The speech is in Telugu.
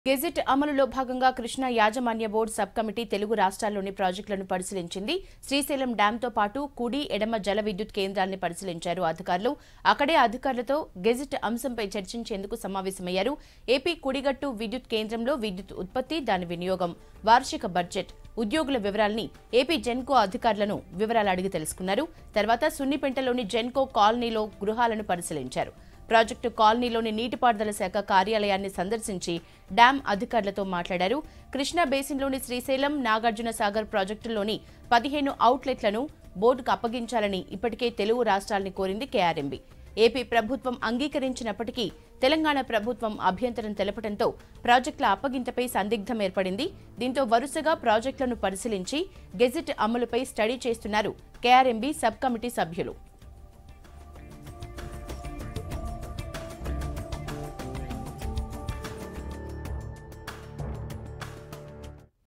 గెజిట్ అమలులో భాగంగా కృష్ణా యాజమాన్య బోర్డు సబ్ కమిటీ తెలుగు రాష్ట్రాల్లోని ప్రాజెక్టులను పరిశీలించింది శ్రీశైలం డ్యాంతో పాటు కుడి ఎడమ జల విద్యుత్ కేంద్రాల్ని పరిశీలించారు అధికారులు అక్కడే అధికారులతో గెజిట్ అంశంపై చర్చించేందుకు సమావేశమయ్యారు ఏపీ కుడిగట్టు విద్యుత్ కేంద్రంలో విద్యుత్ ఉత్పత్తి దాని వినియోగం వార్షిక బడ్జెట్ ఉద్యోగుల వివరాల్ని ఏపీ జెన్కో అధికారులను వివరాలు అడిగి తెలుసుకున్నారు తర్వాత సున్నిపెంటలోని జెన్కో కాలనీలో గృహాలను పరిశీలించారు ప్రాజెక్టు కాలనీలోని నీటిపారుదల శాఖ కార్యాలయాన్ని సందర్శించి డ్యాం అధికారులతో మాట్లాడారు కృష్ణా బేసిన్లోని శ్రీశైలం నాగార్జున సాగర్ ప్రాజెక్టుల్లోని పదిహేను అవుట్లెట్లను బోర్డుకు అప్పగించాలని ఇప్పటికే తెలుగు రాష్ట్రాల్ని కోరింది కేఆర్ఎంబీ ఏపీ ప్రభుత్వం అంగీకరించినప్పటికీ తెలంగాణ ప్రభుత్వం అభ్యంతరం తెలపడంతో ప్రాజెక్టుల అప్పగింతపై సందిగ్ధం ఏర్పడింది దీంతో వరుసగా ప్రాజెక్టులను పరిశీలించి గెజిట్ అమలుపై స్టడీ చేస్తున్నారు కేఆర్ఎంబీ సబ్ కమిటీ సభ్యులు